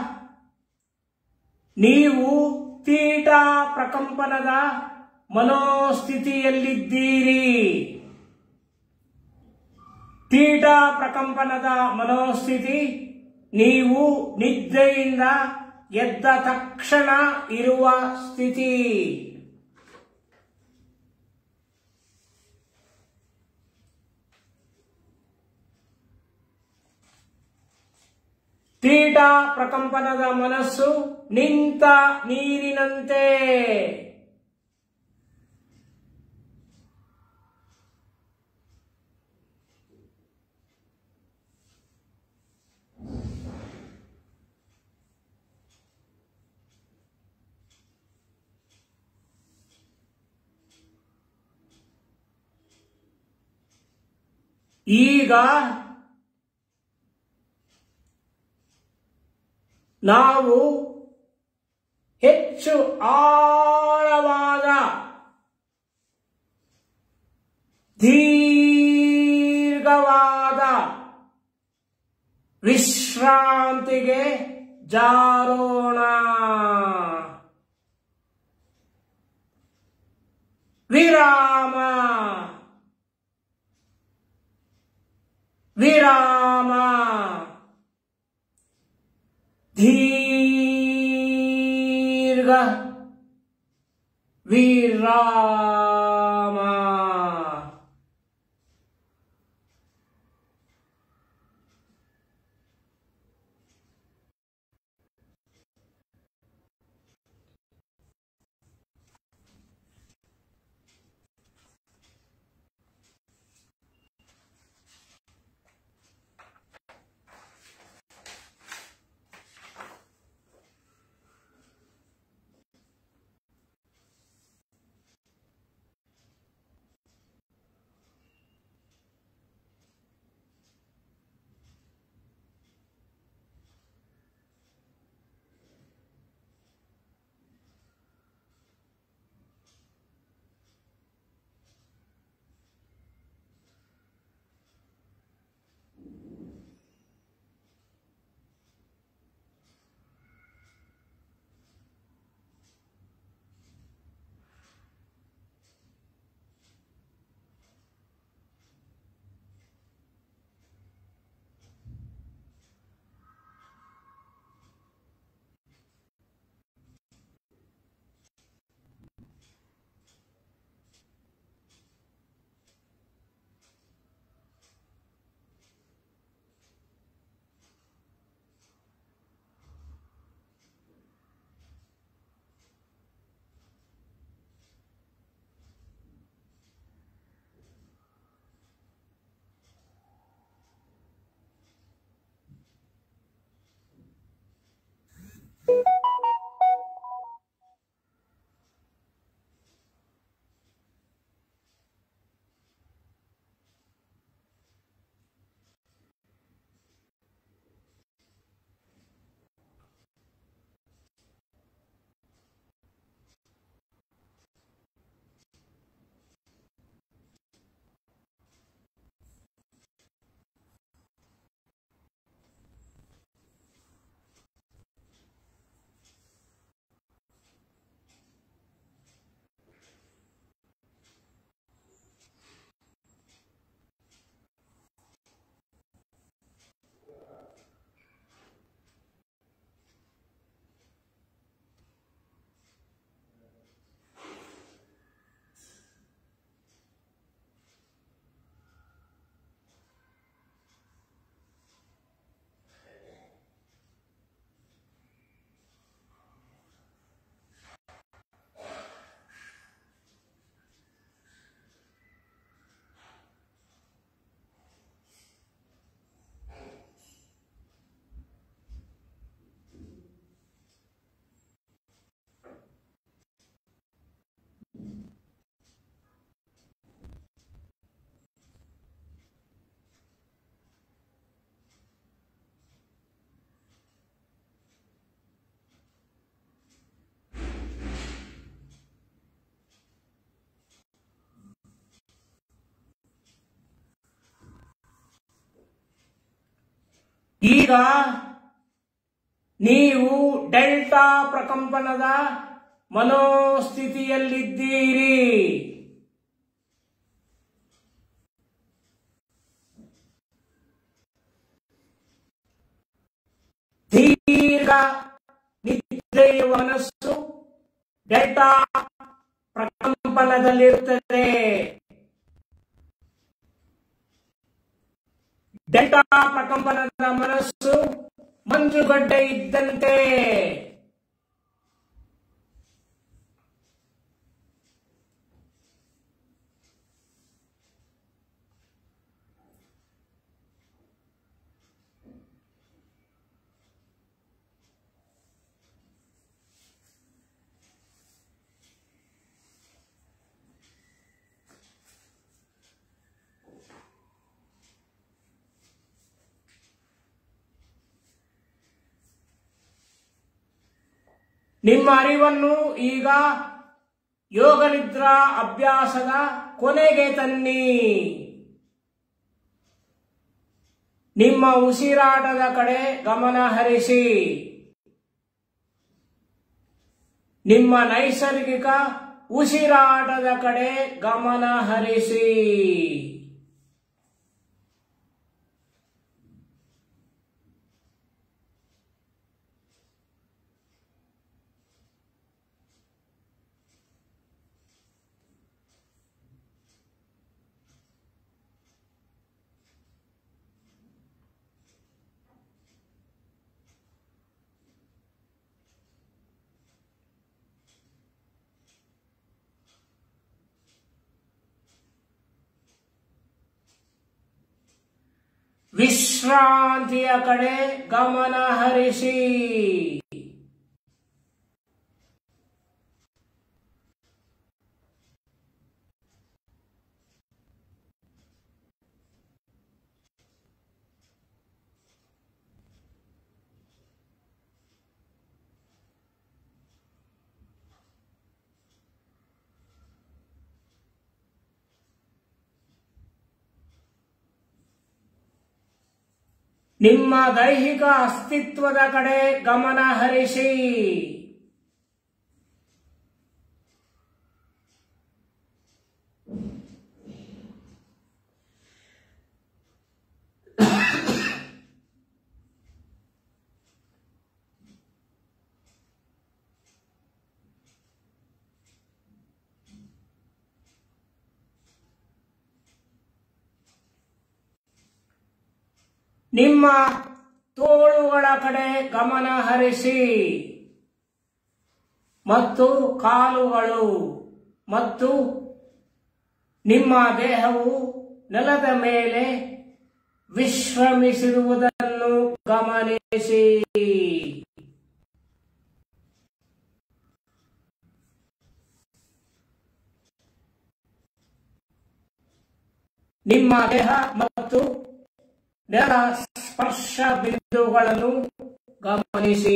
ನೀವು ತೀಟಾ ಪ್ರಕಂಪನದ ಮನೋಸ್ಥಿತಿಯಲ್ಲಿದ್ದೀರಿ ತೀಟಾ ಪ್ರಕಂಪನದ ಮನೋಸ್ಥಿತಿ ನೀವು ನಿದ್ದೆಯಿಂದ ಎದ್ದ ತಕ್ಷಣ ಇರುವ ಸ್ಥಿತಿ ತೀಟಾ ಪ್ರಕಂಪನದ ಮನಸ್ಸು ನಿಂತ ನೀರಿನಂತೆ ಈಗ ನಾವು ಹೆಚ್ಚು ಆಳವಾದ ದೀರ್ಘವಾದ ವಿಶ್ರಾಂತಿಗೆ ಜಾರೋಣ ವಿರಾಮ ವಿರಾಮ ದೀರ್ಘ ವಿರಾಮ ಈಗ ನೀವು ಡೆಲ್ಟಾ ಪ್ರಕಂಪನದ ಮನೋಸ್ಥಿತಿಯಲ್ಲಿದ್ದೀರಿ ದೀರ್ಘ ನಿದ್ರೆಯ ಮನಸ್ಸು ಡೆಲ್ಟಾ ಪ್ರಕಂಪನದಲ್ಲಿರುತ್ತದೆ ಡೆಲ್ಟಾ ಪ್ರಕಂಪನದ ಮನಸ್ಸು ಮಂಜುಗಡ್ಡೆ ಇದ್ದಂತೆ ನಿಮ್ಮ ಅರಿವನ್ನು ಈಗ ಯೋಗ ನಿದ್ರಾ ಅಭ್ಯಾಸದ ಕೊನೆಗೆ ತನ್ನಿ ನಿಮ್ಮ ಉಸಿರಾಟದ ಕಡೆ ಗಮನ ಹರಿಸಿ ನಿಮ್ಮ ನೈಸರ್ಗಿಕ ಉಸಿರಾಟದ ಕಡೆ ಗಮನ ಹರಿಸಿ ವಿಶ್ರಾಂತಿಯ ಕಡೆ ಗಮನ ಹರಿಸಿ ನಿಮ್ಮ ದೈಹಿಕ ಅಸ್ತಿತ್ವದ ಕಡೆ ಗಮನ ಹರಿಸಿ ನಿಮ್ಮ ತೋಳುಗಳ ಕಡೆ ಗಮನ ಹರಿಸಿ ಮತ್ತು ಕಾಲುಗಳು ಮತ್ತು ನಿಮ್ಮ ದೇಹವು ನೆಲದ ಮೇಲೆ ವಿಶ್ರಮಿಸಿರುವುದನ್ನು ಗಮನಿಸಿ ನಿಮ್ಮ ದೇಹ ಮತ್ತು ನೆಲ ಸ್ಪರ್ಶ ಬಿಂದುಗಳನ್ನು ಗಮನಿಸಿ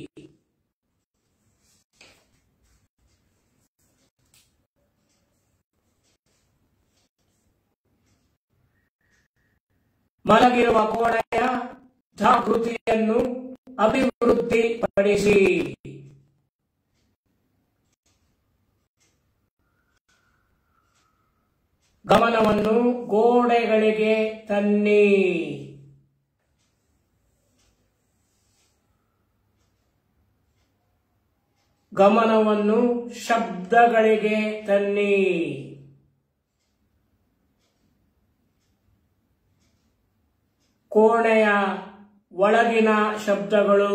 ಮಲಗಿರುವ ಕೋಣೆಯ ಜಾಗೃತಿಯನ್ನು ಅಭಿವೃದ್ಧಿಪಡಿಸಿ ಗಮನವನ್ನು ಗೋಡೆಗಳಿಗೆ ತನ್ನಿ ಗಮನವನ್ನು ಶಬ್ದಗಳಿಗೆ ತನ್ನಿ ಕೋಣೆಯ ಒಳಗಿನ ಶಬ್ದಗಳು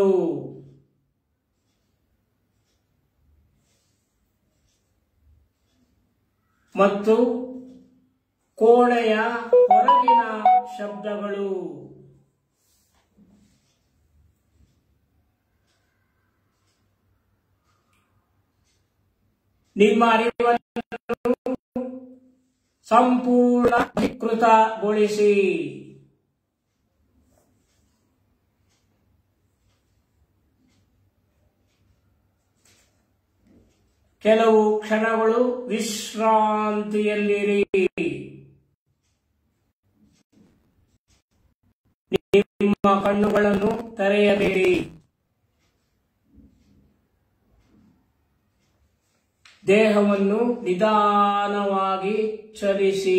ಮತ್ತು ಕೋಣೆಯ ಹೊರಗಿನ ಶಬ್ದಗಳು ನಿಮ್ಮ ಅರಿವನ್ನು ಸಂಪೂರ್ಣ ಅಧಿಕೃತಗೊಳಿಸಿ ಕೆಲವು ಕ್ಷಣಗಳು ವಿಶ್ರಾಂತಿಯಲ್ಲಿರಿ ನಿಮ್ಮ ಕಣ್ಣುಗಳನ್ನು ತೆರೆಯಬೇಡಿ ದೇಹವನ್ನು ನಿಧಾನವಾಗಿ ಚಲಿಸಿ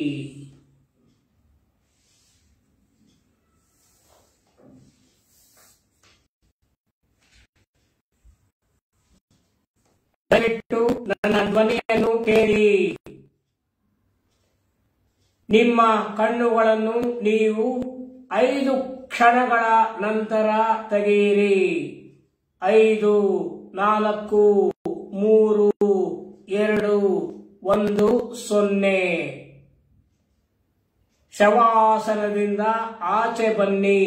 ದಯವಿಟ್ಟು ನನ್ನ ಧ್ವನಿಯನ್ನು ಕೇಳಿ ನಿಮ್ಮ ಕಣ್ಣುಗಳನ್ನು ನೀವು ಐದು ಕ್ಷಣಗಳ ನಂತರ ತೆಗೆಯಿರಿ ಐದು ನಾಲ್ಕು ಮೂರು ಎರಡು ಒಂದು ಸೊನ್ನೆ ಶವಾಸನದಿಂದ ಆಚೆ ಬನ್ನಿ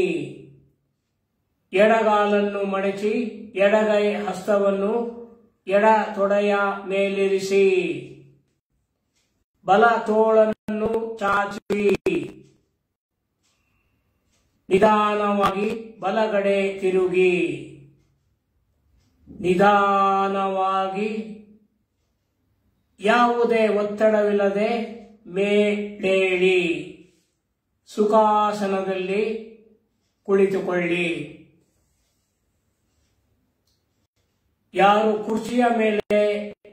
ಎಡಗಾಲನ್ನು ಮಡಚಿ ಎಡಗೈ ಹಸ್ತವನ್ನು ಎಡ ತೊಡೆಯ ಮೇಲಿರಿಸಿ ಬಲ ತೋಳನ್ನು ಚಾಚಿ ನಿಧಾನವಾಗಿ ಬಲಗಡೆ ತಿರುಗಿ ನಿಧಾನವಾಗಿ ಯಾವುದೇ ಒತ್ತಡವಿಲ್ಲದೆ ಮೇಲೇಳಿ ಸುಖಾಸನದಲ್ಲಿ ಕುಳಿತುಕೊಳ್ಳಿ ಯಾರು ಕುರ್ಚಿಯ ಮೇಲೆ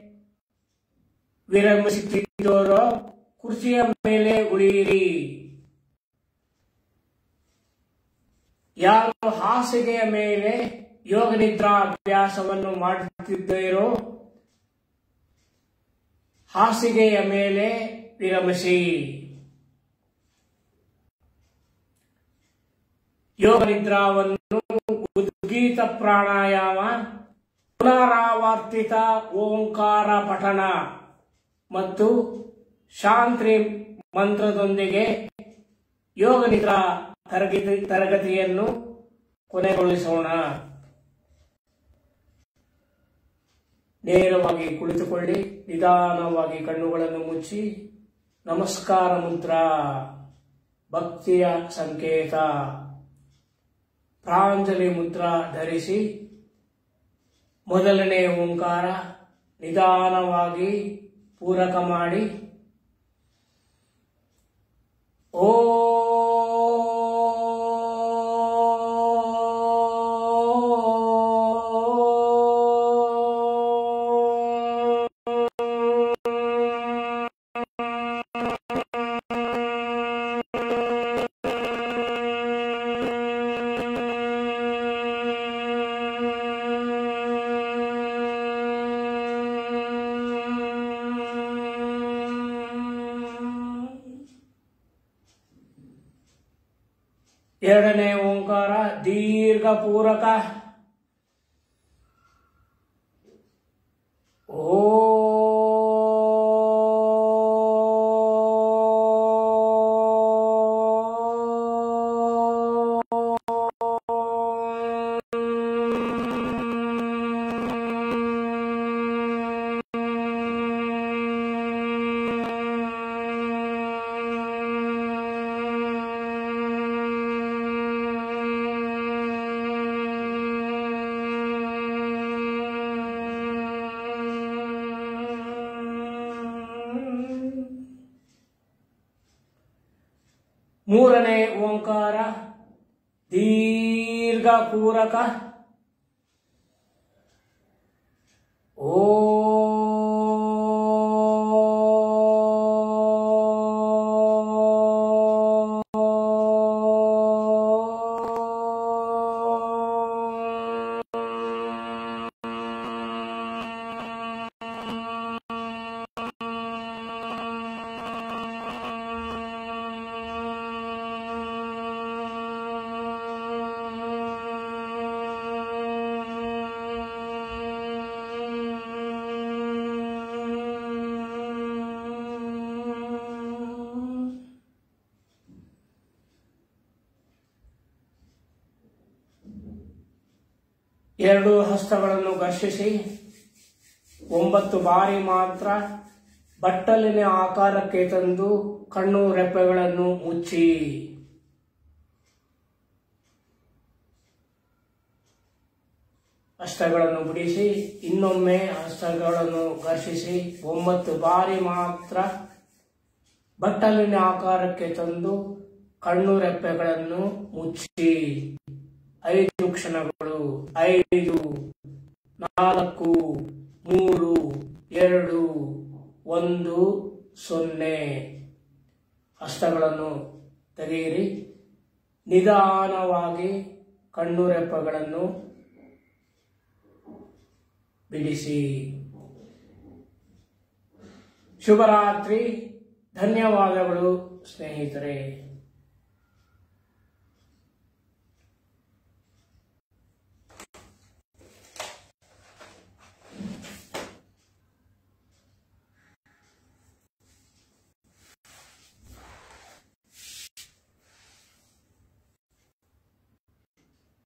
ವಿರಮಿಸುತ್ತಿದ್ದರೋ ಕುರ್ಚಿಯ ಮೇಲೆ ಉಳಿಯಿರಿ ಯಾರು ಹಾಸಿಗೆಯ ಮೇಲೆ ಯೋಗ ನಿದ್ರಾ ಅಭ್ಯಾಸವನ್ನು ಮಾಡುತ್ತಿದ್ದೀರೋ ಹಾಸಿಗೆಯ ಮೇಲೆ ವಿರಮಿಸಿ ಯೋಗ ನಿದ್ರಾವನ್ನು ಉದ್ಗೀತ ಪ್ರಾಣಾಯಾಮ ಪುನರಾವರ್ತಿತ ಓಂಕಾರ ಪಠಣ ಮತ್ತು ಶಾಂತಿ ಮಂತ್ರದೊಂದಿಗೆ ಯೋಗ ನಿದ್ರಾ ತರಗತಿ ತರಗತಿಯನ್ನು ಕೊನೆಗೊಳಿಸೋಣ ನೇರವಾಗಿ ಕುಳಿತುಕೊಳ್ಳಿ ನಿಧಾನವಾಗಿ ಕಣ್ಣುಗಳನ್ನು ಮುಚ್ಚಿ ನಮಸ್ಕಾರ ಮುದ್ರಾ ಭಕ್ತಿಯ ಸಂಕೇತ ಪ್ರಾಂಜಲಿ ಮುದ್ರಾ ಧರಿಸಿ ಮೊದಲನೇ ಓಂಕಾರ ನಿಧಾನವಾಗಿ ಪೂರಕ ಮಾಡಿ ಓ ಎರಡನೇ ಓಂಕಾರ ದೀರ್ಘ ಪೂರಕ ಓ ಮೂರನೇ ಓಂಕಾರ ದೀರ್ಘ ಪೂರಕ ಓ ಎರಡು ಹಸ್ತಗಳನ್ನು ಘರ್ಷಿಸಿ ಒಂಬತ್ತು ಬಾರಿ ಮಾತ್ರ ಬಟ್ಟಲಿನ ಆಕಾರಕ್ಕೆ ತಂದು ಕಣ್ಣು ರೆಪ್ಪೆಗಳನ್ನು ಮುಚ್ಚಿ ಹಸ್ತಗಳನ್ನು ಬಿಡಿಸಿ ಇನ್ನೊಮ್ಮೆ ಹಸ್ತಗಳನ್ನು ಘರ್ಷಿಸಿ ಒಂಬತ್ತು ಬಾರಿ ಮಾತ್ರ ಬಟ್ಟಲಿನ ಆಕಾರಕ್ಕೆ ತಂದು ಕಣ್ಣು ರೆಪ್ಪೆಗಳನ್ನು ಮುಚ್ಚಿ ಐದು ಕ್ಷಣಗಳು ಐದು ನಾಲ್ಕು ಮೂರು ಎರಡು ಒಂದು ಸೊನ್ನೆ ಹಸ್ತಗಳನ್ನು ತೆಗೆಯಿರಿ ನಿಧಾನವಾಗಿ ಕಣ್ಣು ರೆಪ್ಪಗಳನ್ನು ಬಿಡಿಸಿ ಶುಭರಾತ್ರಿ ಧನ್ಯವಾದಗಳು ಸ್ನೇಹಿತರೆ